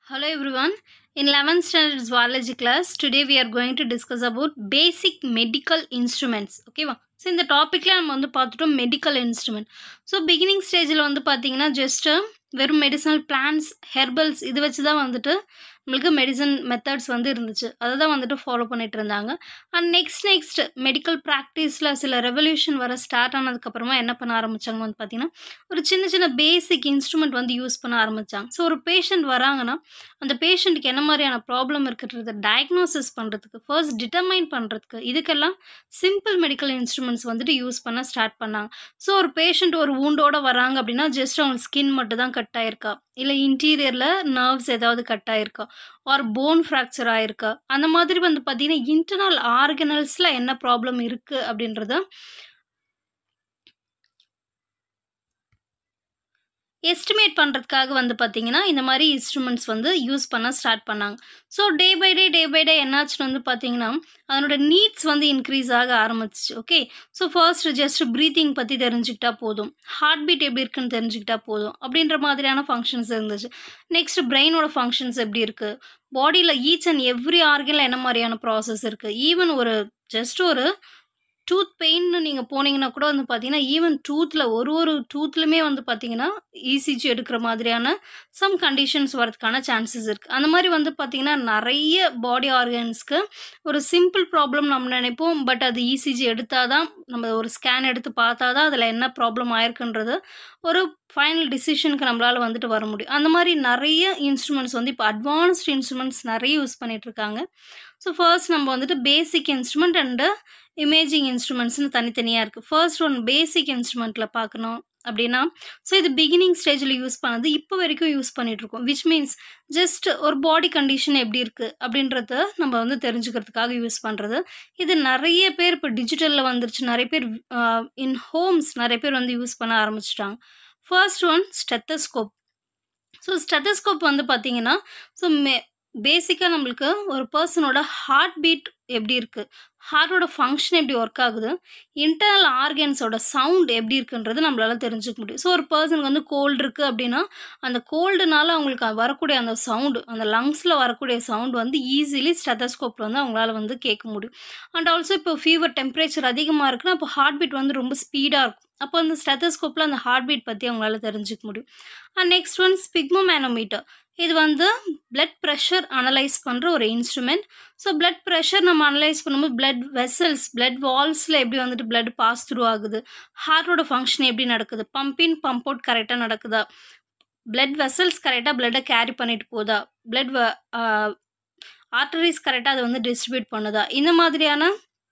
Hello everyone. In 11th standard zoology class, today we are going to discuss about basic medical instruments. ஓகேவா so இந்த டாப்பிக்கில் நம்ம வந்து பார்த்துட்டோம் மெடிக்கல் இன்ஸ்ட்ருமெண்ட் ஸோ பிகினிங் ஸ்டேஜில் வந்து பார்த்தீங்கன்னா ஜஸ்ட்டு வெறும் மெடிசனல் பிளான்ஸ் ஹெர்பல்ஸ் இது வச்சு தான் வந்துட்டு நம்மளுக்கு மெடிசன் மெத்தட்ஸ் வந்து இருந்துச்சு அதை தான் வந்துட்டு ஃபாலோ பண்ணிட்டு இருந்தாங்க அண்ட் நெக்ஸ்ட் நெக்ஸ்ட் மெடிக்கல் ப்ராக்டிஸில் சில ரெவல்யூஷன் வர ஸ்டார்ட் ஆனதுக்கப்புறமா என்ன பண்ண ஆரம்பித்தாங்க வந்து பார்த்தீங்கன்னா ஒரு சின்ன சின்ன பேசிக் இன்ஸ்ட்ருமெண்ட் வந்து யூஸ் பண்ண ஆரம்பித்தாங்க ஸோ ஒரு பேஷண்ட் வராங்கன்னா அந்த பேஷண்ட்டுக்கு என்ன மாதிரியான ப்ராப்ளம் இருக்கிறத டயக்னோசிஸ் பண்ணுறதுக்கு ஃபர்ஸ்ட் டிட்டர்மைன் பண்ணுறதுக்கு இதுக்கெல்லாம் சிம்பிள் மெடிக்கல் இன்ஸ்ட்ருமெண்ட்ஸ் வந்துட்டு யூஸ் பண்ண ஸ்டார்ட் பண்ணாங்க ஸோ ஒரு பேஷண்ட் ஒரு வூண்டோட வராங்க அப்படின்னா ஜஸ்ட் அவங்க ஸ்கின் மட்டும் தான் கட் ஆயிருக்கா இல்லை இன்டீரியரில் நர்வ்ஸ் ஏதாவது கட் ஆயிருக்கா ஆர் போன் ஃப்ராக்சர் ஆயிருக்கா அந்த மாதிரி வந்து பார்த்தீங்கன்னா இன்டர்னல் ஆர்கனல்ஸில் என்ன ப்ராப்ளம் இருக்குது அப்படின்றத எஸ்டிமேட் பண்ணுறதுக்காக வந்து பார்த்தீங்கன்னா இந்த மாதிரி இன்ஸ்ட்ருமெண்ட்ஸ் வந்து யூஸ் பண்ண ஸ்டார்ட் பண்ணாங்க so day by day day by day என்னாச்சுன்னு வந்து பார்த்தீங்கன்னா அதனோட நீட்ஸ் வந்து இன்க்ரீஸ் ஆக ஆரம்பிச்சிச்சு okay so first just breathing பற்றி தெரிஞ்சுக்கிட்டா போதும் ஹார்ட் பீட் எப்படி இருக்குன்னு தெரிஞ்சுக்கிட்டா போதும் அப்படின்ற மாதிரியான ஃபங்க்ஷன்ஸ் இருந்துச்சு நெக்ஸ்ட் பிரெயினோட ஃபங்க்ஷன்ஸ் எப்படி இருக்குது பாடியில் ஈச் அண்ட் எவ்ரி ஆர்கனில் என்ன மாதிரியான ப்ராசஸ் இருக்குது ஈவன் ஒரு ஜஸ்ட் ஒரு டூத் பெயின்னு நீங்கள் போனீங்கன்னா கூட வந்து பார்த்தீங்கன்னா ஈவன் டூத்தில் ஒரு ஒரு டூத்லையுமே வந்து பார்த்தீங்கன்னா இசிஜி எடுக்கிற மாதிரியான சம் கண்டிஷன்ஸ் வரதுக்கான சான்சஸ் இருக்குது அந்த மாதிரி வந்து பார்த்தீங்கன்னா நிறைய பாடி ஆர்கன்ஸ்க்கு ஒரு சிம்பிள் ப்ராப்ளம் நம்ம நினைப்போம் பட் அது இசிஜி எடுத்தால் தான் நம்ம ஒரு ஸ்கேன் எடுத்து பார்த்தா தான் அதில் என்ன ப்ராப்ளம் ஆயிருக்குன்றது ஒரு ஃபைனல் டிசிஷனுக்கு நம்மளால் வந்துட்டு வர முடியும் அந்த மாதிரி நிறைய இன்ஸ்ட்ருமெண்ட்ஸ் வந்து இப்போ அட்வான்ஸ்ட் இன்ஸ்ட்ருமெண்ட்ஸ் நிறைய யூஸ் பண்ணிகிட்ருக்காங்க ஸோ ஃபர்ஸ்ட் நம்ம வந்துட்டு பேசிக் இன்ஸ்ட்ருமெண்ட் அண்டு இமேஜிங் இன்ஸ்ட்ருமெண்ட்ஸ்னு தனித்தனியாக இருக்குது ஃபர்ஸ்ட் ஒன் பேசிக் இன்ஸ்ட்ருமெண்ட்டில் பார்க்கணும் அப்படின்னா ஸோ இது பிகினிங் ஸ்டேஜில் யூஸ் பண்ணது இப்போ வரைக்கும் யூஸ் பண்ணிகிட்ருக்கோம் விச் மீன்ஸ் ஜஸ்ட் ஒரு பாடி கண்டிஷன் எப்படி இருக்குது அப்படின்றத நம்ம வந்து தெரிஞ்சுக்கிறதுக்காக யூஸ் பண்ணுறது இது நிறைய பேர் இப்போ டிஜிட்டலில் வந்துருச்சு நிறைய பேர் இன் ஹோம்ஸ் நிறைய பேர் வந்து யூஸ் பண்ண ஆரம்பிச்சிட்டாங்க first one stethoscope so stethoscope வந்து பார்த்தீங்கன்னா ஸோ மே பேசிக்காக நம்மளுக்கு ஒரு பர்சனோட ஹார்ட் பீட் எப்படி இருக்குது ஹார்ட்டோட ஃபங்க்ஷன் எப்படி ஒர்க் ஆகுது இன்டர்னல் ஆர்கன்ஸோட சவுண்ட் எப்படி இருக்குன்றது நம்மளால் தெரிஞ்சுக்க முடியும் ஸோ ஒரு பர்சனுக்கு வந்து கோல்டு இருக்குது அப்படின்னா அந்த கோல்டுனால அவங்களுக்கு வரக்கூடிய அந்த சவுண்டு அந்த லங்ஸில் வரக்கூடிய சவுண்ட் வந்து ஈஸிலி ஸ்டெத்தஸ்கோப்பில் வந்து அவங்களால வந்து கேட்க முடியும் அண்ட் ஆல்சோ இப்போ ஃபீவர் டெம்பரேச்சர் அதிகமாக இருக்குன்னா அப்போ ஹார்ட் பீட் வந்து ரொம்ப ஸ்பீடாக இருக்கும் அப்போ அந்த ஸ்டெத்தஸ்கோப்பில் அந்த ஹார்ட் பீட் பற்றி அவங்களால தெரிஞ்சுக்க முடியும் and next one sphygmomanometer இது வந்து பிளட் ப்ரெஷர் அனலைஸ் பண்ணுற ஒரு இன்ஸ்ட்ருமெண்ட் ஸோ பிளட் ப்ரெஷர் நம்ம அனலைஸ் பண்ணும்போது பிளட் வெசல்ஸ் பிளட் வால்ஸில் எப்படி வந்துட்டு பிளட் பாஸ் த்ரூ ஆகுது ஹார்ட்டோட ஃபங்க்ஷன் எப்படி நடக்குது பம்பின் பம்ப் அவுட் கரெக்டாக நடக்குதா பிளட் வெசல்ஸ் கரெக்டாக பிளட்டை கேரி பண்ணிட்டு போதா பிளட் ஆர்டரிஸ் கரெக்டாக அதை வந்து டிஸ்ட்ரிபியூட் பண்ணுதா இந்த மாதிரியான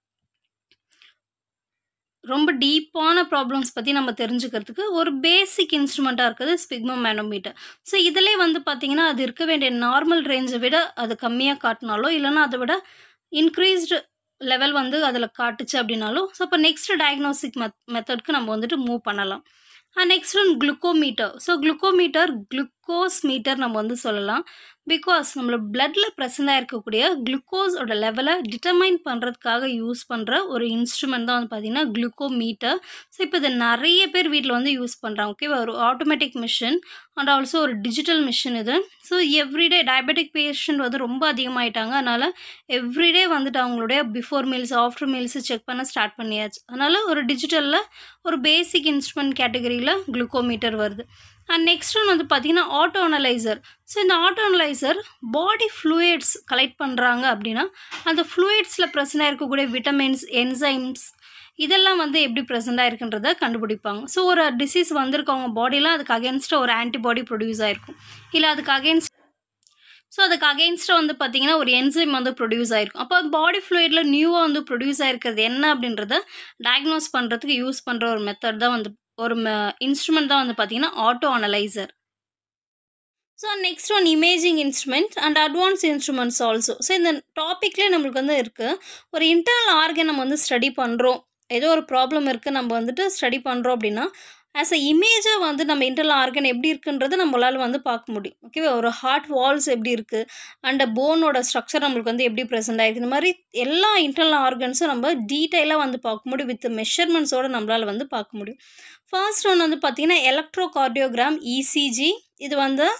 ரொம்ப டீப்பான ப்ராப்ளம்ஸ் பற்றி நம்ம தெரிஞ்சுக்கிறதுக்கு ஒரு பேசிக் இன்ஸ்ட்ருமெண்ட்டாக இருக்குது ஸ்பிக்மோ மேனோமீட்டர் ஸோ இதிலே வந்து பார்த்திங்கன்னா அது இருக்க வேண்டிய நார்மல் ரேஞ்சை விட அது கம்மியாக காட்டினாலோ இல்லைனா அதை விட இன்க்ரீஸ்டு லெவல் வந்து அதில் காட்டுச்சு அப்படின்னாலும் ஸோ இப்போ நெக்ஸ்ட் டயக்னோஸ்டிக் மெத் மெத்தட்க்கு நம்ம வந்துட்டு மூவ் பண்ணலாம் and next one glucometer so glucometer glucose meter நம்ம வந்து சொல்லலாம் பிகாஸ் நம்மளோட பிளட்டில் ப்ரெசண்டாக இருக்கக்கூடிய குளுக்கோஸோட லெவலை டிட்டர்மைன் பண்ணுறதுக்காக யூஸ் பண்ணுற ஒரு இன்ஸ்ட்ருமெண்ட் தான் வந்து பார்த்திங்கன்னா குளுக்கோமீட்டர் ஸோ இப்போ இதை நிறைய பேர் வீட்டில் வந்து யூஸ் பண்ணுறாங்க ஓகேவா ஒரு ஆட்டோமேட்டிக் மிஷின் அண்ட் ஆல்சோ ஒரு டிஜிட்டல் மிஷின் இது ஸோ எவ்ரிடே டயபெட்டிக் பேஷண்ட் வந்து ரொம்ப அதிகமாயிட்டாங்க அதனால் எவ்ரிடே வந்துட்டு அவங்களுடைய before meals after meals check பண்ண ஸ்டார்ட் பண்ணியாச்சு அதனால் ஒரு டிஜிட்டலில் ஒரு பேசிக் இன்ஸ்ட்ருமெண்ட் கேட்டகரியில் குளுக்கோமீட்டர் வருது அண்ட் நெக்ஸ்ட் ஒன் வந்து பார்த்திங்கன்னா ஆட்டோ அனலைசர் ஸோ இந்த auto analyser body fluids collect பண்ணுறாங்க அப்படின்னா அந்த ஃப்ளூயிட்ஸில் ப்ரெசண்டாக இருக்கக்கூடிய விட்டமின்ஸ் என்சைம்ஸ் இதெல்லாம் வந்து எப்படி ப்ரெசென்ட்டாக இருக்குன்றத கண்டுபிடிப்பாங்க ஸோ ஒரு டிசீஸ் வந்திருக்கவங்க பாடியில் அதுக்கு அகேன்ஸ்டாக ஒரு ஆன்டிபாடி ப்ரொடியூஸ் ஆகிருக்கும் இல்லை அதுக்கு அகேன்ஸ்ட் ஸோ அதுக்கு அகெயின்ஸ்டாக வந்து பார்த்திங்கன்னா ஒரு என்சைம் வந்து ப்ரொடியூஸ் ஆகிருக்கும் அப்போ பாடி ஃப்ளூயிடில் நியூவாக வந்து ப்ரொடியூஸ் ஆகிருக்கிறது என்ன அப்படின்றத டயக்னோஸ் பண்ணுறதுக்கு யூஸ் பண்ணுற ஒரு மெத்தட் தான் வந்து ஒரு இன்ஸ்ட்ருமெண்ட் தான் வந்து பார்த்திங்கன்னா auto analyser so next one imaging instrument and advance instruments also so இந்த டாப்பிக்லேயே நம்மளுக்கு வந்து இருக்குது ஒரு இன்டர்னல் ஆர்கன் நம்ம வந்து ஸ்டடி பண்ணுறோம் ஏதோ ஒரு ப்ராப்ளம் இருக்குது நம்ம வந்துட்டு ஸ்டடி பண்ணுறோம் அப்படின்னா ஆஸ் அ இமேஜாக வந்து நம்ம இன்டர்னல் ஆர்கன் எப்படி இருக்குன்றது நம்மளால் வந்து பார்க்க முடியும் ஓகேவா ஒரு ஹார்ட் வால்ஸ் எப்படி இருக்குது அண்ட் போனோட ஸ்ட்ரக்சர் நம்மளுக்கு வந்து எப்படி ப்ரெசென்ட் ஆகிருக்கு இந்த மாதிரி எல்லா இன்டர்னல் ஆர்கன்ஸும் நம்ம டீட்டெயிலாக வந்து பார்க்க முடியும் வித் மெஷர்மெண்ட்ஸோடு நம்மளால் வந்து பார்க்க முடியும் ஃபர்ஸ்ட் ஒன்று வந்து பார்த்திங்கன்னா எலக்ட்ரோ கார்டியோகிராம் இசிஜி இது வந்து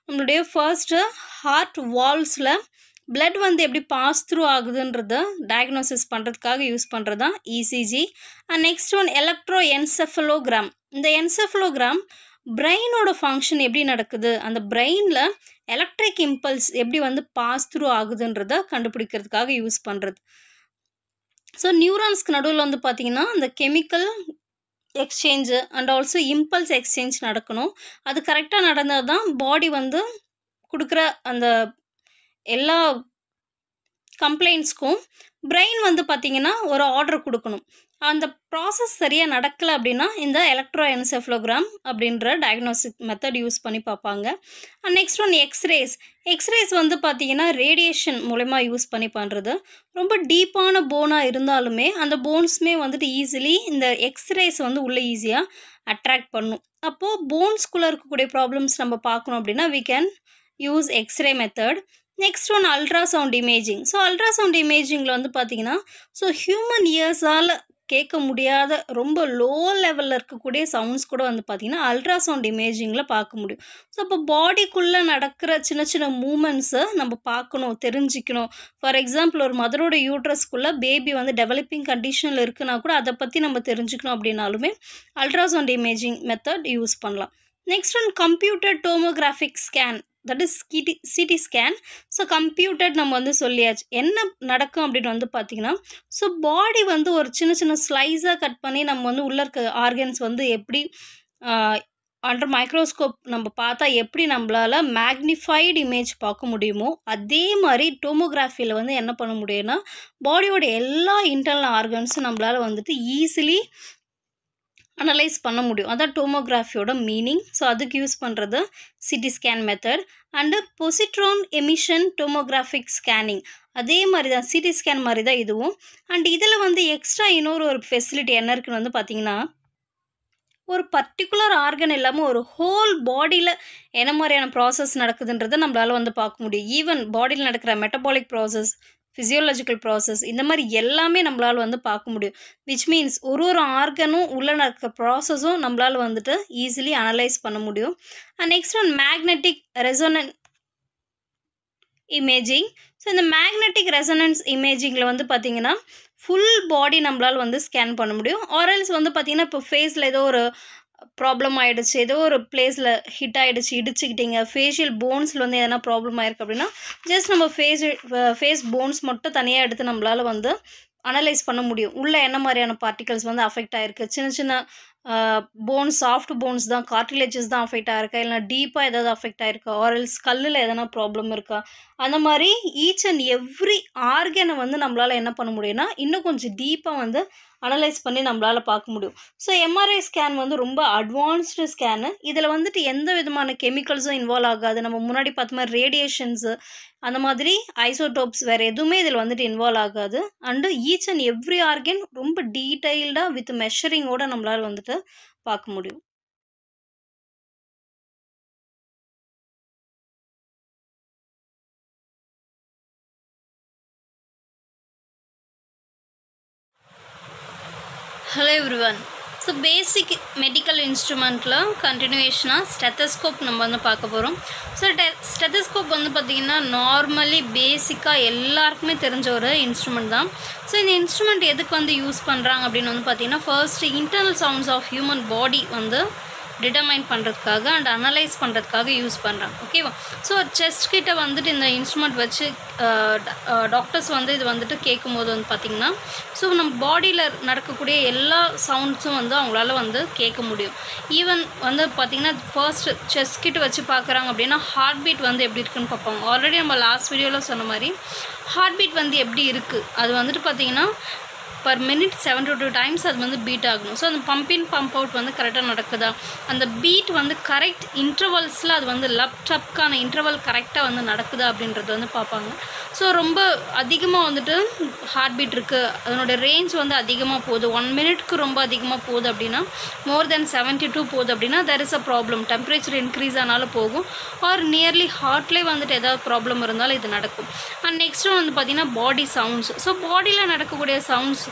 நம்மளுடைய ஃபர்ஸ்ட்டு ஹார்ட் வால்ஸில் பிளட் வந்து எப்படி பாஸ் த்ரூ ஆகுதுன்றத டயக்னோசிஸ் பண்ணுறதுக்காக யூஸ் பண்ணுறது தான் ECG and next one electroencephalogram இந்த என்செஃபலோகிராம் பிரெயினோட ஃபங்க்ஷன் எப்படி நடக்குது அந்த பிரெயினில் எலக்ட்ரிக் இம்பல்ஸ் எப்படி வந்து பாஸ் த்ரூ ஆகுதுன்றத கண்டுபிடிக்கிறதுக்காக யூஸ் பண்ணுறது ஸோ நியூரான்ஸ்க்கு நடுவில் வந்து பார்த்திங்கன்னா அந்த chemical exchange and also impulse exchange நடக்கணும் அது கரெக்டாக நடந்தால் தான் பாடி வந்து கொடுக்குற அந்த எல்லா கம்ப்ளைண்ட்ஸ்க்கும் பிரெயின் வந்து பார்த்திங்கன்னா ஒரு ஆர்டர் கொடுக்கணும் அந்த ப்ராசஸ் சரியாக நடக்கலை அப்படின்னா இந்த எலக்ட்ரோ என்செஃப்லோகிராம் அப்படின்ற டயக்னோஸ்டிக் மெத்தட் யூஸ் பண்ணி பார்ப்பாங்க and next one X-rays X-rays வந்து பார்த்திங்கன்னா ரேடியேஷன் மூலயமா யூஸ் பண்ணி பண்ணுறது ரொம்ப டீப்பான போனாக இருந்தாலுமே அந்த போன்ஸுமே வந்துட்டு ஈஸிலி இந்த எக்ஸ்ரேஸ் வந்து உள்ளே ஈஸியாக அட்ராக்ட் பண்ணும் அப்போது போன்ஸ்குள்ளே இருக்கக்கூடிய ப்ராப்ளம்ஸ் நம்ம பார்க்கணும் அப்படின்னா we can use X-ray method next one ultrasound imaging so ultrasound இமேஜிங்கில் வந்து பார்த்தீங்கன்னா ஸோ ஹியூமன் இயர்ஸால் கேட்க முடியாத ரொம்ப லோ லெவலில் இருக்கக்கூடிய சவுண்ட்ஸ் கூட வந்து பார்த்திங்கன்னா அல்ட்ராசவுண்ட் இமேஜிங்கில் பார்க்க முடியும் ஸோ அப்போ பாடிக்குள்ளே நடக்கிற சின்ன சின்ன மூமெண்ட்ஸை நம்ம பார்க்கணும் தெரிஞ்சுக்கணும் ஃபார் எக்ஸாம்பிள் ஒரு மதரோட யூட்ரஸ்க்குள்ளே பேபி வந்து டெவலப்பிங் கண்டிஷனில் இருக்குன்னா கூட அதை பற்றி நம்ம தெரிஞ்சுக்கணும் அப்படின்னாலுமே அல்ட்ராசவுண்ட் இமேஜிங் மெத்தட் யூஸ் பண்ணலாம் next one computer tomographic scan that is CT CT scan so computer நம்ம வந்து சொல்லியாச்சு என்ன நடக்கும் அப்படின்னு வந்து பார்த்திங்கன்னா ஸோ பாடி வந்து ஒரு சின்ன சின்ன ஸ்லைஸாக கட் பண்ணி நம்ம வந்து உள்ளே இருக்க ஆர்கன்ஸ் வந்து எப்படி அண்டர் மைக்ரோஸ்கோப் நம்ம பார்த்தா எப்படி நம்மளால் மேக்னிஃபைடு இமேஜ் பார்க்க முடியுமோ அதே மாதிரி டோமோகிராஃபியில் வந்து என்ன பண்ண முடியும்னா பாடியோட எல்லா இன்டர்னல் ஆர்கன்ஸும் நம்மளால் வந்துட்டு ஈஸிலி அனலைஸ் பண்ண முடியும் அதான் டோமோகிராஃபியோட மீனிங் ஸோ அதுக்கு யூஸ் பண்ணுறது CT scan method and positron emission tomographic scanning அதே மாதிரி தான் சிடி ஸ்கேன் மாதிரி தான் இதுவும் அண்ட் இதில் வந்து எக்ஸ்ட்ரா இன்னொரு ஒரு ஃபெசிலிட்டி என்ன இருக்குன்னு வந்து பார்த்தீங்கன்னா ஒரு பர்டிகுலர் ஆர்கன் இல்லாமல் ஒரு ஹோல் பாடியில் என்ன மாதிரியான ப்ராசஸ் நடக்குதுன்றதை நம்மளால் வந்து பார்க்க முடியும் ஈவன் பாடியில் நடக்கிற மெட்டபாலிக் ப்ராசஸ் ஃபிசியோலஜிக்கல் ப்ராசஸ் இந்த மாதிரி எல்லாமே நம்மளால் வந்து பார்க்க முடியும் விச் மீன்ஸ் ஒரு ஒரு ஆர்கனும் உள்ளே நடக்கிற ப்ராசஸும் நம்மளால் வந்துட்டு ஈஸிலி அனலைஸ் பண்ண முடியும் and next one magnetic resonance imaging so இந்த மேக்னெட்டிக் ரெசனன்ஸ் இமேஜிங்கில் வந்து பார்த்திங்கன்னா ஃபுல் பாடி நம்மளால் வந்து ஸ்கேன் பண்ண முடியும் ஆரல்ஸ் வந்து பார்த்திங்கன்னா இப்போ ஃபேஸில் ஏதோ ஒரு ப்ராப்ளம் ஆகிடுச்சு ஏதோ ஒரு பிளேஸில் ஹிட் ஆகிடுச்சு இடிச்சுக்கிட்டீங்க ஃபேஷியல் போன்ஸில் வந்து எதனா ப்ராப்ளம் ஆயிருக்கு அப்படின்னா ஜஸ்ட் நம்ம ஃபேஸ் ஃபேஸ் போன்ஸ் மட்டும் தனியாக எடுத்து நம்மளால் வந்து அனலைஸ் பண்ண முடியும் உள்ளே என்ன மாதிரியான பார்ட்டிகல்ஸ் வந்து அஃபெக்ட் ஆகிருக்கு சின்ன சின்ன போன்ஸ் சாஃப்ட் போன்ஸ் தான் கார்டிலேஜஸ் தான் அஃபெக்ட் ஆகிருக்கா இல்லை டீப்பாக ஏதாவது அஃபெக்ட் ஆகிருக்கா ஆரல்ஸ் கல்லில் எதனா ப்ராப்ளம் இருக்கா அந்த மாதிரி ஈச் அண்ட் எவ்ரி ஆர்கனை வந்து நம்மளால் என்ன பண்ண முடியும்னா இன்னும் கொஞ்சம் டீப்பாக வந்து அனலைஸ் பண்ணி நம்மளால் பார்க்க முடியும் ஸோ எம்ஆர்ஐ ஸ்கேன் வந்து ரொம்ப அட்வான்ஸ்டு ஸ்கேனு இதில் வந்துட்டு எந்த விதமான கெமிக்கல்ஸும் இன்வால்வ் ஆகாது நம்ம முன்னாடி பார்த்த மாதிரி ரேடியேஷன்ஸு அந்த மாதிரி ஐசோடோப்ஸ் வேறு எதுவுமே இதில் வந்துட்டு இன்வால்வ் ஆகாது and each and every organ ரொம்ப டீட்டெயில்டாக வித் மெஷரிங்கோடு நம்மளால் வந்துட்டு பார்க்க முடியும் hello everyone so basic medical இன்ஸ்ட்ருமெண்ட்டில் கண்டினியூஷனாக ஸ்டெத்தஸ்கோப் நம்ம வந்து பார்க்க போகிறோம் ஸோ டெ ஸ்டெத்தஸ்கோப் வந்து பார்த்திங்கன்னா நார்மலி பேசிக்காக எல்லாருக்குமே தெரிஞ்ச ஒரு இன்ஸ்ட்ருமெண்ட் தான் ஸோ இந்த இன்ஸ்ட்ருமெண்ட் எதுக்கு வந்து யூஸ் பண்ணுறாங்க அப்படின்னு வந்து பார்த்திங்கன்னா first internal sounds of human body வந்து டிட்டர்மைன் பண்ணுறதுக்காக அண்ட் அனலைஸ் பண்ணுறதுக்காக யூஸ் பண்ணுறாங்க ஓகேவா ஸோ செஸ்ட் கிட்ட வந்துட்டு இந்த இன்ஸ்ட்ருமெண்ட் வச்சு டாக்டர்ஸ் வந்து இது வந்துட்டு கேட்கும்போது வந்து பார்த்திங்கன்னா ஸோ நம்ம பாடியில் நடக்கக்கூடிய எல்லா சவுண்ட்ஸும் வந்து அவங்களால வந்து கேட்க முடியும் ஈவன் வந்து பார்த்திங்கன்னா ஃபர்ஸ்ட் செஸ்ட் கிட்ட வச்சு பார்க்குறாங்க அப்படின்னா ஹார்ட் பீட் வந்து எப்படி இருக்குன்னு பார்ப்பாங்க ஆல்ரெடி நம்ம லாஸ்ட் வீடியோவில் சொன்ன மாதிரி ஹார்ட் பீட் வந்து எப்படி இருக்குது அது வந்துட்டு பார்த்திங்கன்னா per minute seventy two times அது வந்து பீட் ஆகணும் ஸோ அந்த பம்ப் இன் பம்ப் அவுட் வந்து கரெக்டாக நடக்குதா அந்த பீட் வந்து கரெக்ட் இன்டர்வல்ஸில் அது வந்து லேப்டாப்க்கான இன்டர்வல் கரெக்டாக வந்து நடக்குதா அப்படின்றது வந்து பார்ப்பாங்க ஸோ ரொம்ப அதிகமாக வந்துட்டு ஹார்ட் பீட் இருக்குது அதனோட ரேஞ்ச் வந்து அதிகமாக போகுது ஒன் மினிட்க்கு ரொம்ப அதிகமாக போகுது அப்படின்னா மோர் தென் செவன்ட்டி டூ போகுது அப்படின்னா there is a problem temperature increase ஆனாலும் போகும் ஆர் நியர்லி ஹார்ட்லேயே வந்துட்டு ஏதாவது ப்ராப்ளம் இருந்தாலும் இது நடக்கும் அண்ட் நெக்ஸ்ட்டு வந்து பார்த்திங்கன்னா பாடி சவுண்ட்ஸ் ஸோ பாடியில் நடக்கக்கூடிய சவுண்ட்ஸ்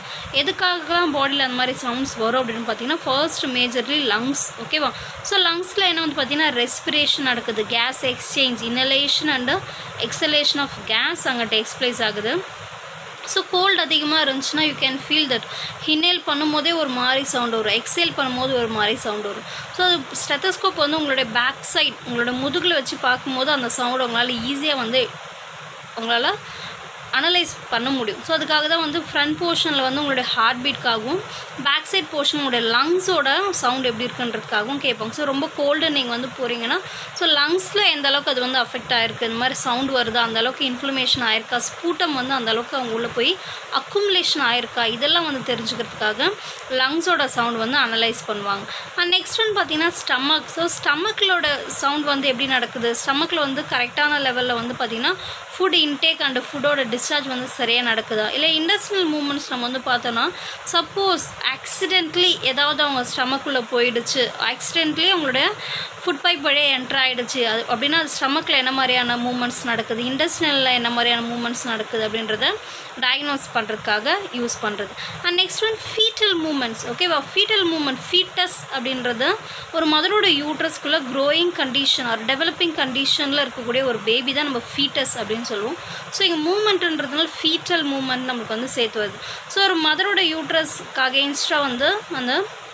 எதுக்காகலாம் பாடியில் அந்த மாதிரி சவுண்ட்ஸ் வரும் அப்படின்னு பார்த்தீங்கன்னா ஃபர்ஸ்ட் மேஜர்லி லங்ஸ் ஓகேவா ஸோ லங்ஸில் என்ன வந்து பார்த்தீங்கன்னா ரெஸ்பிரேஷன் நடக்குது gas exchange inhalation and exhalation of gas அங்கே டேக்ஸ் பிளேஸ் ஆகுது ஸோ கோல்டு அதிகமாக இருந்துச்சுன்னா you can feel that inhale பண்ணும்போதே ஒரு மாதிரி சவுண்ட் வரும் எக்ஸேல் பண்ணும்போது ஒரு மாதிரி சவுண்ட் வரும் ஸோ அது ஸ்டெத்தஸ்கோப் வந்து உங்களுடைய பேக் சைட் உங்களோட முதுகில் வச்சு பார்க்கும்போது அந்த சவுண்ட் உங்களால் ஈஸியாக வந்து உங்களால் அனலைஸ் பண்ண முடியும் ஸோ அதுக்காக தான் வந்து ஃப்ரண்ட் போர்ஷனில் வந்து உங்களுடைய ஹார்ட் பீட்காகவும் பேக் சைட் போர்ஷன் உங்களுடைய லங்ஸோட சவுண்ட் எப்படி இருக்குன்றதுக்காகவும் கேட்பாங்க ஸோ ரொம்ப கோல்டு நீங்கள் வந்து போகிறீங்கன்னா ஸோ லங்ஸில் எந்த அளவுக்கு அது வந்து அஃபெக்ட் ஆகிருக்கு இந்த மாதிரி சவுண்ட் வருதா அந்த அளவுக்கு இன்ஃப்ளமேஷன் ஆயிருக்கா ஸ்பூட்டம் வந்து அந்த அளவுக்கு அவங்க உள்ளே போய் அக்குமுலேஷன் ஆயிருக்கா இதெல்லாம் வந்து தெரிஞ்சுக்கிறதுக்காக லங்ஸோட சவுண்ட் வந்து அனலைஸ் பண்ணுவாங்க அண்ட் நெக்ஸ்ட் ஒன் பார்த்தீங்கன்னா ஸ்டமக் ஸோ ஸ்டமக்கிலோட சவுண்ட் வந்து எப்படி நடக்குது ஸ்டமக்கில் வந்து கரெக்டான லெவலில் வந்து பார்த்திங்கன்னா ஃபுட் இன்டேக் அண்ட் ஃபுட்டோட டிஸ்சார்ஜ் வந்து சரியாக நடக்குதா இல்லை இண்டஸ்ட்ரியல் மூமெண்ட்ஸ் நம்ம வந்து பார்த்தோன்னா சப்போஸ் ஆக்சிடென்ட்லி ஏதாவது அவங்க ஸ்டமக்குள்ளே போயிடுச்சு ஆக்சிடென்ட்லி அவங்களுடைய ஃபுட் பைப் வழியாக என்ட்ரு ஆகிடுச்சு அது அப்படின்னா அது ஸ்டமக்கில் என்ன மாதிரியான மூமெண்ட்ஸ் நடக்குது இண்டஸ்ட்ரியலில் என்ன மாதிரியான மூமெண்ட்ஸ் நடக்குது அப்படின்றத டயக்னோஸ் பண்ணுறதுக்காக யூஸ் பண்ணுறது and next one foetal movements ஓகேவா ஃபீட்டல் மூமெண்ட் ஃபீட்டஸ் அப்படின்றது ஒரு மதரோட யூட்ரஸ்குள்ளே க்ரோயிங் கண்டிஷன் ஆர் டெவலப்பிங் கண்டிஷனில் இருக்கக்கூடிய ஒரு பேபி தான் நம்ம ஃபீட்டஸ் அப்படின்னு சொல்லுவோம் ஸோ இங்கே மூமெண்ட்டுன்றதுனால ஃபீட்டல் மூமெண்ட் நம்மளுக்கு வந்து சேர்த்து வருது ஸோ ஒரு மதரோட யூட்ரஸ்க்கு அகெயின்ஸ்டாக வந்து அந்த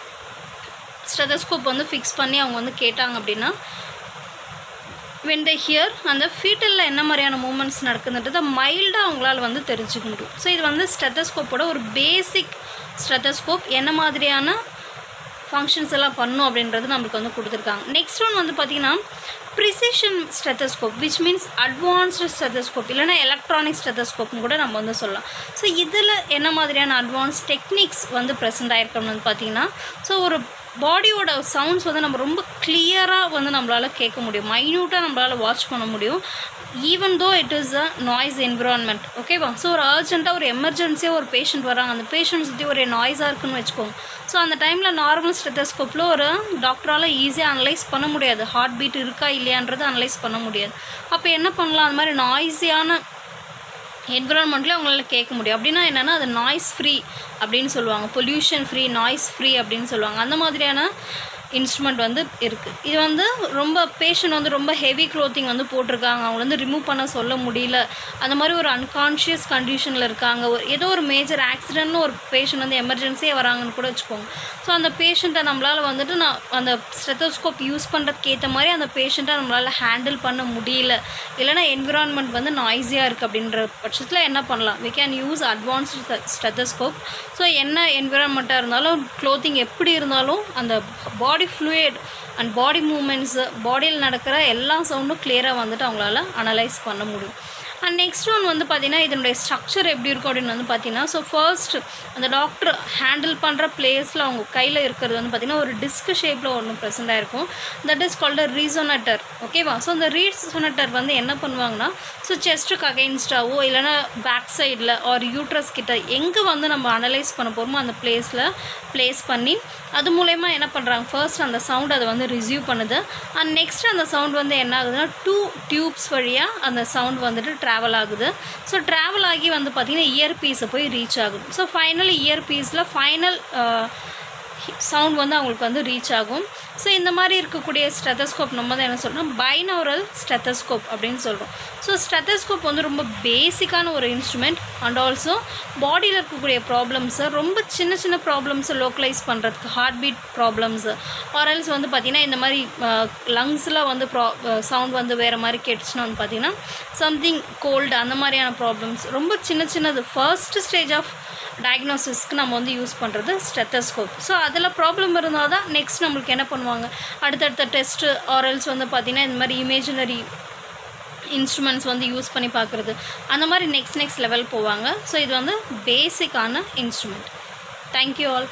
ஸ்டெதஸ்கோப் வந்து ஃபிக்ஸ் பண்ணி அவங்க வந்து கேட்டாங்க அப்படின்னா வென் த ஹியர் அந்த ஃபீட்டலில் என்ன மாதிரியான மூமெண்ட்ஸ் நடக்குதுன்றதை மைல்டாக அவங்களால வந்து தெரிஞ்சுக்க முடியும் ஸோ இது வந்து ஸ்டெத்தஸ்கோப்போட ஒரு பேசிக் ஸ்டெத்தஸ்கோப் என்ன மாதிரியான ஃபங்க்ஷன்ஸ் எல்லாம் பண்ணும் அப்படின்றது நம்மளுக்கு வந்து கொடுத்துருக்காங்க நெக்ஸ்ட் ஒன் வந்து பார்த்திங்கன்னா precision stethoscope which means advanced stethoscope இல்லைனா எலக்ட்ரானிக் ஸ்டெத்தஸ்கோப்னு கூட நம்ம வந்து சொல்லலாம் ஸோ இதில் என்ன மாதிரியான அட்வான்ஸ் டெக்னிக்ஸ் வந்து ப்ரெசென்ட் ஆயிருக்கணும்னு வந்து பார்த்திங்கன்னா ஸோ ஒரு பாடியோட சவுண்ட்ஸ் வந்து நம்ம ரொம்ப கிளியராக வந்து நம்மளால் கேட்க முடியும் மைன்யூட்டாக நம்மளால் வாட்ச் பண்ண முடியும் even though it is a noise environment ஓகேவா ஸோ ஒரு அர்ஜென்ட்டாக ஒரு எமர்ஜென்சியாக ஒரு பேஷண்ட் வராங்க அந்த பேஷண்ட் சுற்றி ஒரு நாய்ஸாக இருக்குன்னு வச்சுக்கோங்க ஸோ அந்த டைமில் நார்மல் ஸ்டெத்தஸ்கோப்பில் ஒரு டாக்டரால் ஈஸியாக அனலைஸ் பண்ண முடியாது ஹார்ட் பீட் இருக்கா இல்லையான்றது அனலைஸ் பண்ண முடியாது அப்போ என்ன பண்ணலாம் அந்த மாதிரி நாய்ஸியான என்விரான்மெண்ட்டில் அவங்களால கேட்க முடியும் அப்படின்னா என்னென்னா அது நாய்ஸ் ஃப்ரீ அப்படின்னு சொல்லுவாங்க பொல்யூஷன் ஃப்ரீ நாய்ஸ் ஃப்ரீ அப்படின்னு சொல்லுவாங்க அந்த மாதிரியான இன்ஸ்ட்ருமெண்ட் வந்து இருக்குது இது வந்து ரொம்ப பேஷண்ட் வந்து ரொம்ப ஹெவி க்ளோத்திங் வந்து போட்டிருக்காங்க அவங்க வந்து ரிமூவ் பண்ண சொல்ல முடியல அந்த மாதிரி ஒரு அன்கான்ஷியஸ் கண்டிஷனில் இருக்காங்க ஒரு ஏதோ ஒரு மேஜர் ஆக்சிடென்ட்னு ஒரு பேஷண்ட் வந்து எமர்ஜென்சியாக வராங்கன்னு கூட வச்சுக்கோங்க ஸோ அந்த பேஷண்ட்டை நம்மளால் வந்துட்டு நான் அந்த ஸ்டெத்தோஸ்கோப் யூஸ் பண்ணுறதுக்கு ஏற்ற மாதிரி அந்த பேஷண்ட்டை நம்மளால் ஹேண்டில் பண்ண முடியல இல்லைனா என்விரான்மெண்ட் வந்து நாய்ஸியாக இருக்குது அப்படின்ற பட்சத்தில் என்ன பண்ணலாம் we can use advanced stethoscope so என்ன என்விரான்மெண்ட்டாக இருந்தாலும் க்ளோத்திங் எப்படி இருந்தாலும் அந்த body fluid and body movements பாடியில் நடக்கிற எல்லா சவுண்டும் கிளியராக வந்துட்டு அவங்களால அனலைஸ் பண்ண முடியும் அண்ட் நெக்ஸ்ட் ஒன் வந்து பார்த்திங்கன்னா இதனுடைய ஸ்ட்ரக்சர் எப்படி இருக்கும் அப்படின்னு வந்து பார்த்தீங்கன்னா ஸோ ஃபர்ஸ்ட் அந்த டாக்டர் ஹேண்டில் பண்ணுற பிளேஸில் அவங்க கையில் இருக்கிறது வந்து பார்த்திங்கன்னா ஒரு டிஸ்க் ஷேப்பில் ஒன்று ப்ரெசென்ட் ஆயிருக்கும் தட் இஸ் கால்ட் ரீசோனட்டர் ஓகேவா ஸோ அந்த ரீசோனட்டர் வந்து என்ன பண்ணுவாங்கன்னா ஸோ செஸ்ட்டுக்கு அகைன்ஸ்டாவோ இல்லைனா பேக் சைடில் ஆர் யூட்ரஸ் கிட்ட எங்கே வந்து நம்ம அனலைஸ் பண்ண போகிறோமோ அந்த பிளேஸில் ப்ளேஸ் பண்ணி அது மூலயமா என்ன பண்ணுறாங்க ஃபர்ஸ்ட் அந்த சவுண்ட் அதை வந்து ரிசீவ் பண்ணுது அண்ட் நெக்ஸ்ட் அந்த சவுண்ட் வந்து என்ன ஆகுதுன்னா டூ டியூப்ஸ் வழியாக அந்த சவுண்ட் வந்துட்டு ட்ராவல் ஆகுது ஸோ ட்ராவல் ஆகி வந்து பார்த்திங்கன்னா இயர் பீஸை போய் ரீச் ஆகுது ஸோ ஃபைனல் இயர் பீஸில் ஃபைனல் சவுண்ட் வந்து அவங்களுக்கு வந்து ரீச் ஆகும் ஸோ இந்த மாதிரி இருக்கக்கூடிய ஸ்டெத்தஸ்கோப் நம்ம தான் என்ன சொல்கிறோம் பைனோரல் ஸ்டெத்தஸ்கோப் அப்படின்னு சொல்கிறோம் ஸோ ஸ்டெத்தஸ்கோப் வந்து ரொம்ப பேசிக்கான ஒரு இன்ஸ்ட்ருமெண்ட் அண்ட் ஆல்சோ பாடியில் இருக்கக்கூடிய ப்ராப்ளம்ஸை ரொம்ப சின்ன சின்ன ப்ராப்ளம்ஸை லோக்கலைஸ் பண்ணுறதுக்கு ஹார்ட் பீட் ப்ராப்ளம்ஸு ஆர்எல்ஸ் வந்து பார்த்திங்கன்னா இந்த மாதிரி லங்ஸில் வந்து ப்ரா சவுண்ட் வந்து வேறு மாதிரி கேட்டுச்சுன்னா வந்து பார்த்திங்கன்னா சம்திங் கோல்டு அந்த மாதிரியான ப்ராப்ளம்ஸ் ரொம்ப சின்ன சின்னது ஃபர்ஸ்ட் ஸ்டேஜ் ஆஃப் டயக்னோசிஸ்க்கு நம்ம வந்து யூஸ் பண்ணுறது ஸ்டெத்தஸ்கோப் ஸோ அதில் ப்ராப்ளம் இருந்தால் தான் நெக்ஸ்ட் நம்மளுக்கு என்ன பண்ணுவாங்க அடுத்தடுத்த டெஸ்ட்டு ஆரல்ஸ் வந்து பார்த்திங்கன்னா இந்த மாதிரி இமேஜினரி இன்ஸ்ட்ருமெண்ட்ஸ் வந்து யூஸ் பண்ணி பார்க்குறது அந்த மாதிரி நெக்ஸ்ட் நெக்ஸ்ட் லெவல் போவாங்க ஸோ இது வந்து பேசிக்கான instrument thank you all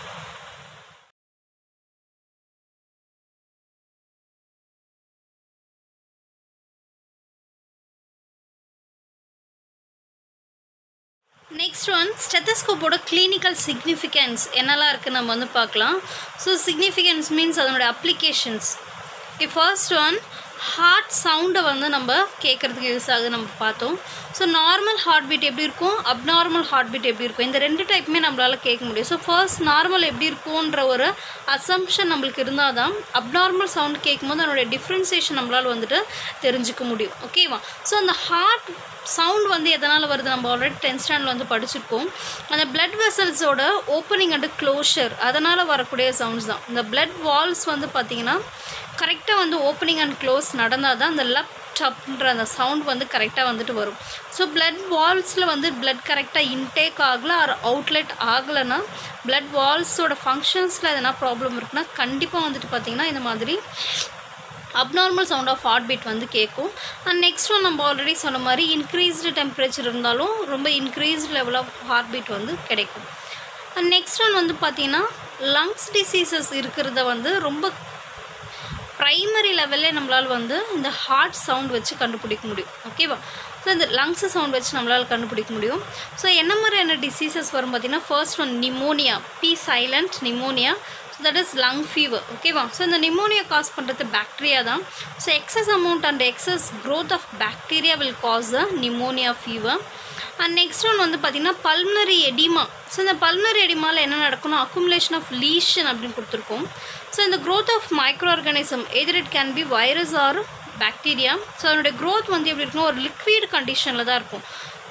next one ஸ்டெத்தஸ்கோப்போட கிளினிக்கல் சிக்னிஃபிகன்ஸ் என்னெல்லாம் இருக்குது நம்ம வந்து பார்க்கலாம் ஸோ சிக்னிஃபிகன்ஸ் மீன்ஸ் அதனுடைய அப்ளிகேஷன்ஸ் ஃபர்ஸ்ட் ஒன் ஹார்ட் சவுண்டை வந்து நம்ம கேட்குறதுக்கு யூஸ் ஆகுது நம்ம பார்த்தோம் ஸோ நார்மல் ஹார்ட் பீட் எப்படி இருக்கும் அப்நார்மல் ஹார்ட் பீட் எப்படி இருக்கும் இந்த ரெண்டு டைப்புமே நம்மளால் கேட்க முடியும் ஸோ ஃபர்ஸ்ட் நார்மல் எப்படி இருக்கும்ன்ற ஒரு அசம்ஷன் நம்மளுக்கு இருந்தால் தான் அப்நார்மல் சவுண்ட் கேட்கும்போது அதனுடைய டிஃப்ரென்சியேஷன் நம்மளால் வந்துட்டு தெரிஞ்சுக்க முடியும் ஓகேவா ஸோ அந்த ஹார்ட் சவுண்ட் வந்து எதனால் வருது நம்ம ஆல்ரெடி டென்த் ஸ்டாண்டில் வந்து படிச்சிருக்கோம் அந்த பிளட் வெசல்ஸோட ஓப்பனிங் அண்டு க்ளோஷர் அதனால் வரக்கூடிய சவுண்ட்ஸ் தான் இந்த பிளட் வால்ஸ் வந்து பார்த்திங்கன்னா கரெக்டாக வந்து ஓப்பனிங் அண்ட் க்ளோஸ் நடந்தால் தான் அந்த லப் டப்ன்ற அந்த சவுண்ட் வந்து கரெக்டாக வந்துட்டு வரும் ஸோ பிளட் வால்ஸில் வந்து பிளட் கரெக்டாக இன்டேக் ஆகலை ஆர் அவுட்லெட் ஆகலைன்னா பிளட் வால்ஸோட ஃபங்க்ஷன்ஸில் எதனா ப்ராப்ளம் இருக்குன்னா கண்டிப்பாக வந்துட்டு பார்த்திங்கன்னா இந்த மாதிரி abnormal sound of heart beat வந்து கேட்கும் அண்ட் நெக்ஸ்ட் ஒன் நம்ம ஆல்ரெடி சொன்ன மாதிரி இன்க்ரீஸ்டு டெம்பரேச்சர் இருந்தாலும் ரொம்ப increased level of heart beat வந்து கிடைக்கும் அண்ட் நெக்ஸ்ட் ஒன் வந்து பார்த்திங்கன்னா லங்ஸ் டிசீசஸ் இருக்கிறத வந்து ரொம்ப ப்ரைமரி லெவல்லே நம்மளால் வந்து இந்த ஹார்ட் சவுண்ட் வச்சு கண்டுபிடிக்க முடியும் ஓகேவா ஸோ இந்த லங்ஸ் சவுண்ட் வச்சு நம்மளால் கண்டுபிடிக்க முடியும் ஸோ என்ன மாதிரியான டிசீசஸ் வரும் பார்த்தீங்கன்னா first one pneumonia be silent pneumonia so that is lung fever ஓகேவா ஸோ இந்த நிமோனியா காஸ் பண்ணுறது பாக்டீரியா தான் so excess amount and excess growth of bacteria will cause the pneumonia fever and next one வந்து பார்த்திங்கன்னா pulmonary oedema so இந்த pulmonary எடிமாவில் என்ன நடக்கணும் அக்குமுலேஷன் ஆஃப் லீஷன் அப்படின்னு கொடுத்துருக்கோம் ஸோ இந்த growth of microorganism either it can be virus or bacteria so அதனுடைய க்ரோத் வந்து எப்படி இருக்கணும் ஒரு லிக்விட் கண்டிஷனில் தான் இருக்கும்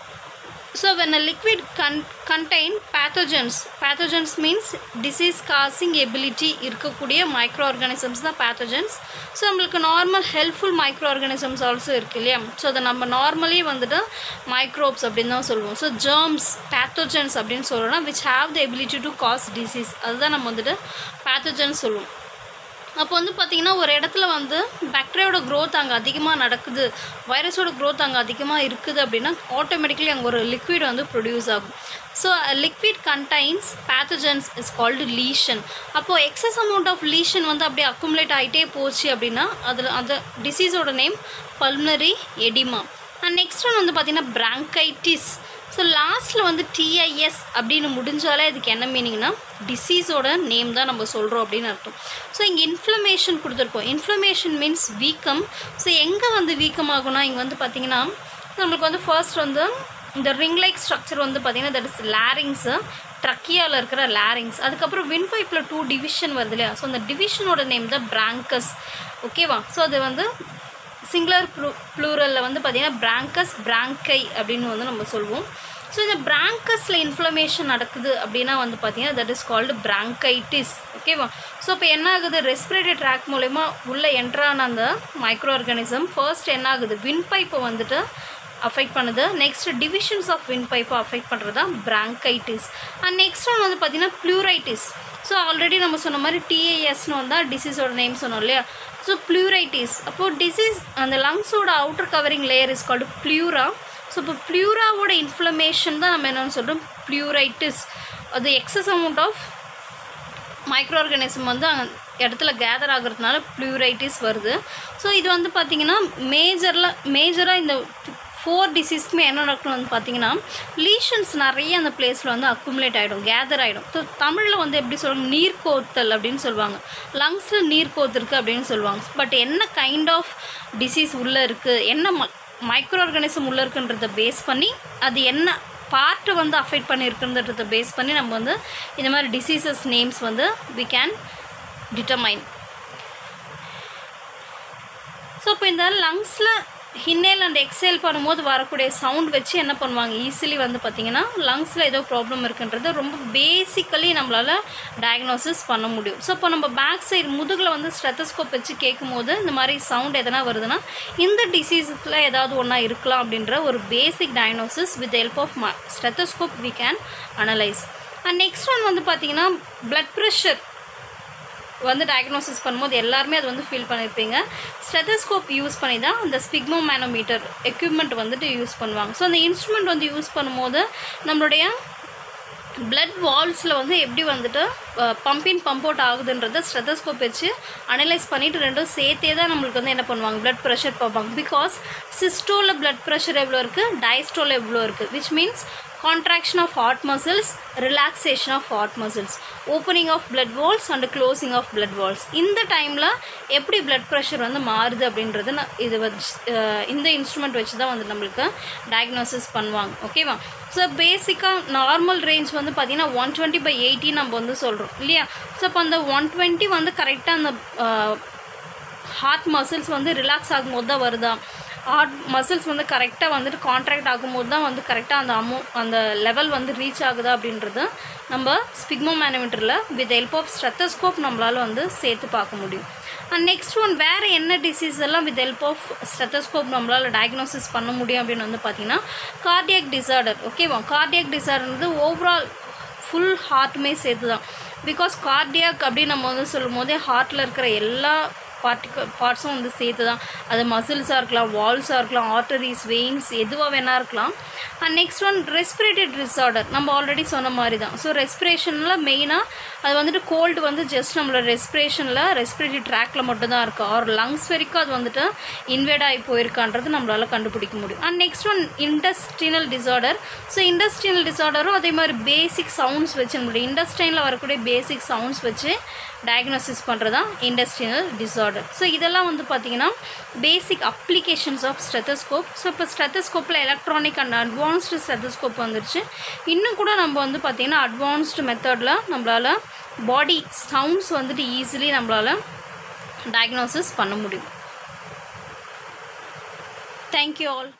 so when a liquid can contain pathogens pathogens means disease causing ability இருக்கக்கூடிய மைக்ரோ ஆர்கானிசம்ஸ் தான் பேத்தோஜன்ஸ் ஸோ நம்மளுக்கு normal helpful microorganisms also இருக்குது இல்லையா ஸோ அதை நம்ம நார்மலி வந்துட்டு மைக்ரோப்ஸ் அப்படின்னு தான் சொல்லுவோம் ஸோ ஜேர்ம்ஸ் பேத்தோஜன்ஸ் அப்படின்னு சொல்கிறோம்னா which have the ability to cause disease அதுதான் நம்ம வந்துட்டு பேத்தோஜன்ஸ் சொல்லுவோம் அப்போ வந்து பார்த்திங்கன்னா ஒரு இடத்துல வந்து பாக்டீரியாவோட க்ரோத் அங்கே அதிகமாக நடக்குது வைரஸோட க்ரோத் அங்கே அதிகமாக இருக்குது அப்படின்னா ஆட்டோமேட்டிக்கலி அங்கே ஒரு லிக்விட் வந்து ப்ரொடியூஸ் ஆகும் so liquid contains pathogens is called lesion அப்போது எக்ஸஸ் அமௌண்ட் ஆஃப் லீஷன் வந்து அப்படியே அக்குமுலேட் ஆகிட்டே போச்சு அப்படின்னா அதில் அந்த டிசீஸோட name pulmonary oedema and next one வந்து பார்த்திங்கன்னா பிராங்கைட்டிஸ் ஸோ லாஸ்ட்டில் வந்து டிஐஎஸ் அப்படின்னு முடிஞ்சாலே அதுக்கு என்ன மீனிங்னா டிசீஸோட நேம் தான் நம்ம சொல்கிறோம் அப்படின்னு அர்த்தம் ஸோ இங்கே இன்ஃப்ளமேஷன் கொடுத்துருக்கோம் இன்ஃப்ளமேஷன் மீன்ஸ் வீக்கம் ஸோ எங்கே வந்து வீக்கம் ஆகும்னா இங்கே வந்து பார்த்திங்கன்னா நம்மளுக்கு வந்து ஃபர்ஸ்ட் வந்து இந்த ரிங் லைக் ஸ்ட்ரக்சர் வந்து பார்த்திங்கன்னா தட் இஸ் லேரிங்ஸு ட்ரக்கியாவில் இருக்கிற லேரிங்ஸ் அதுக்கப்புறம் வின் பைப்பில் டூ டிவிஷன் வருது இல்லையா ஸோ அந்த டிவிஷனோட நேம் தான் பிராங்கஸ் ஓகேவா ஸோ அது வந்து சிங்குலர் ப்ளூ ப்ளூரலில் வந்து பார்த்திங்கன்னா பிராங்கஸ் பிராங்கை அப்படின்னு வந்து நம்ம சொல்லுவோம் ஸோ இந்த பிராங்கஸில் இன்ஃப்ளமேஷன் நடக்குது அப்படின்னா வந்து பார்த்திங்கன்னா தட் இஸ் கால்டு பிராங்கைட்டிஸ் ஓகேவா ஸோ இப்போ என்ன ஆகுது ரெஸ்பிரேட்டரி ட்ராக் மூலயமா உள்ளே என்ட்ரான அந்த மைக்ரோ ஆர்கானிசம் ஃபர்ஸ்ட் என்ன ஆகுது வின் பைப்பை வந்துட்டு அஃபெக்ட் பண்ணுது நெக்ஸ்ட் டிவிஷன்ஸ் ஆஃப் வின் பைப்பை அஃபெக்ட் பண்ணுறது தான் பிராங்கைட்டிஸ் அண்ட் நெக்ஸ்ட் ஒன் வந்து பார்த்திங்கன்னா ப்ளூரைட்டிஸ் ஸோ ஆல்ரெடி நம்ம சொன்ன மாதிரி டிஏஎஸ்னு வந்தால் டிசீஸோட நேம் சொன்னோம் இல்லையா ஸோ ப்ளூரைட்டிஸ் அப்போது டிசீஸ் அந்த லங்ஸோட outer covering layer is called pleura so இப்போ ப்ளூராவோட இன்ஃப்ளமேஷன் தான் நம்ம என்னென்னு சொல்கிறோம் ப்ளூரைட்டிஸ் அது excess amount of microorganism வந்து அங்க இடத்துல கேதர் ஆகிறதுனால ப்ளூரைட்டிஸ் வருது ஸோ இது வந்து பார்த்திங்கன்னா மேஜரில் மேஜராக இந்த ஃபோர் டிசீஸ்க்குமே என்ன நடக்கணும் வந்து பார்த்தீங்கன்னா லீஷன்ஸ் நிறைய அந்த பிளேஸில் வந்து அக்குமுலேட் ஆகிடும் கேதர் ஆகிடும் ஸோ தமிழில் வந்து எப்படி சொல்லுவாங்க நீர் கோத்தல் அப்படின்னு சொல்லுவாங்க லங்ஸில் நீர் கோத்திருக்கு அப்படின்னு சொல்லுவாங்க பட் என்ன கைண்ட் ஆஃப் டிசீஸ் உள்ளே இருக்குது என்ன ம மைக்ரோ ஆர்கானிசம் உள்ளே இருக்குன்றத பேஸ் பண்ணி அது என்ன பார்ட்டு வந்து அஃபெக்ட் பண்ணியிருக்குன்றத பேஸ் பண்ணி நம்ம வந்து இந்த மாதிரி டிசீசஸ் நேம்ஸ் வந்து வி கேன் டிட்டர்மைன் ஸோ இப்போ இந்த லங்ஸில் இன்ஹேல் அண்ட் எக்ஸேல் பண்ணும்போது வரக்கூடிய சவுண்ட் வச்சு என்ன பண்ணுவாங்க ஈஸிலி வந்து பார்த்திங்கன்னா லங்ஸில் ஏதோ ப்ராப்ளம் இருக்குன்றது ரொம்ப பேசிக்கலி நம்மளால் டயக்னோசிஸ் பண்ண முடியும் ஸோ இப்போ நம்ம பேக் சைடு முதுகில் வந்து ஸ்டெத்தஸ்கோப் வச்சு கேட்கும்போது இந்த மாதிரி சவுண்ட் எதனா வருதுன்னா இந்த டிசீஸில் ஏதாவது ஒன்றா இருக்கலாம் அப்படின்ற ஒரு basic diagnosis with help of ம stethoscope we can analyse and next one வந்து பார்த்திங்கன்னா பிளட் ப்ரெஷர் வந்து டயக்னோசிஸ் பண்ணும்போது எல்லாருமே அது வந்து ஃபீல் பண்ணியிருப்பீங்க ஸ்டெதஸ்கோப் யூஸ் பண்ணி தான் அந்த ஸ்பிக்மோ மேனோமீட்டர் எக்யூப்மெண்ட் வந்துட்டு யூஸ் பண்ணுவாங்க ஸோ அந்த இன்ஸ்ட்ருமெண்ட் வந்து யூஸ் பண்ணும்போது நம்மளுடைய பிளட் வால்ஸில் வந்து எப்படி வந்துட்டு பம்பின் பம்ப் அவுட் ஆகுதுன்றத ஸ்டெதஸ்கோப் வச்சு அனலைஸ் பண்ணிவிட்டு ரெண்டும் சேர்த்தே தான் நம்மளுக்கு வந்து என்ன பண்ணுவாங்க பிளட் ப்ரெஷர் பார்ப்பாங்க பிகாஸ் சிஸ்டோவில் பிளட் ப்ரெஷர் எவ்வளோ இருக்குது டயஸ்டோவில் எவ்வளோ இருக்குது which means contraction of heart muscles relaxation of heart muscles opening of blood valves and closing of blood valves இந்த டைமில் எப்படி blood ப்ரெஷர் வந்து மாறுது அப்படின்றது நான் இது வச்சு அஹ் இந்த இன்ஸ்ட்ருமெண்ட் வச்சு தான் வந்து நம்மளுக்கு டயக்னோசிஸ் பண்ணுவாங்க ஓகேவா ஸோ பேசிக்காக நார்மல் ரேஞ்ச் வந்து பார்த்திங்கன்னா ஒன் டுவெண்ட்டி பை எயிட்டி நம்ம வந்து சொல்கிறோம் இல்லையா ஸோ அப்போ அந்த ஒன் டுவெண்ட்டி வந்து கரெக்டாக அந்த ஹார்ட் மசில்ஸ் வந்து ரிலாக்ஸ் ஆகும்போது தான் வருதா ஹார்ட் மசில்ஸ் வந்து கரெக்டாக வந்துட்டு கான்ட்ராக்ட் ஆகும்போது தான் வந்து கரெக்டாக அந்த அமௌ அந்த லெவல் வந்து ரீச் ஆகுதா அப்படின்றத நம்ம ஸ்பிக்மோ மேனோமீட்டரில் வித் ஹெல்ப் ஆஃப் ஸ்ட்ரெத்தஸ்கோப் நம்மளால் வந்து சேர்த்து பார்க்க முடியும் அண்ட் நெக்ஸ்ட் ஒன் வேறு என்ன டிசீஸ் எல்லாம் வித் ஹெல்ப் ஆஃப் ஸ்டெத்தஸ்கோப் நம்மளால் டயக்னோசிஸ் பண்ண முடியும் அப்படின்னு வந்து பார்த்தீங்கன்னா கார்டியாக் டிசார்டர் ஓகேவா கார்டியாக் டிசார்டர் ஓவரால் ஃபுல் ஹார்ட்டுமே சேர்த்து தான் பிகாஸ் கார்டியாக் அப்படின்னு நம்ம வந்து சொல்லும் போதே ஹார்ட்டில் இருக்கிற எல்லா பார்ட்டிக பார்ட்ஸும் வந்து சேர்த்து தான் அது மசில்ஸாக இருக்கலாம் வால்ஸாக இருக்கலாம் ஆர்டரிஸ் வெயின்ஸ் எதுவாக வேணா இருக்கலாம் and next one respiratory disorder நம்ம ஆல்ரெடி சொன்ன மாதிரி தான் ஸோ ரெஸ்பிரேஷனில் மெயினாக அது வந்துட்டு கோல்டு வந்து ஜஸ்ட் நம்மளோட ரெஸ்பிரேஷனில் ரெஸ்பிரேட்டரி ட்ராக்ல மட்டும் தான் இருக்குது ஆர் லங்ஸ் வரைக்கும் அது வந்துட்டு இன்வேட் ஆகி போயிருக்கான்றது நம்மளால் கண்டுபிடிக்க முடியும் and next one industrial disorder so industrial டிஸார்டரும் அதே மாதிரி பேசிக் சவுண்ட்ஸ் வச்சு நம்மளுடைய இண்டஸ்ட்ரியனில் வரக்கூடிய பேசிக் சவுண்ட்ஸ் வச்சு டயக்னோசிஸ் பண்ணுறது தான் இண்டஸ்ட்ரியல் டிஸார்டர் ஸோ இதெல்லாம் வந்து பார்த்திங்கன்னா basic applications of stethoscope so இப்போ ஸ்டெத்தஸ்கோப்பில் எலக்ட்ரானிக் அண்ட் அட்வான்ஸ்டு ஸ்டெத்தஸ்கோப் வந்துருச்சு இன்னும் கூட நம்ம வந்து பார்த்திங்கன்னா அட்வான்ஸ்டு மெத்தடில் நம்மளால் பாடி சவுண்ட்ஸ் வந்துட்டு ஈஸிலி நம்மளால் டயக்னோசிஸ் பண்ண முடியும் தேங்க்யூ ஆல்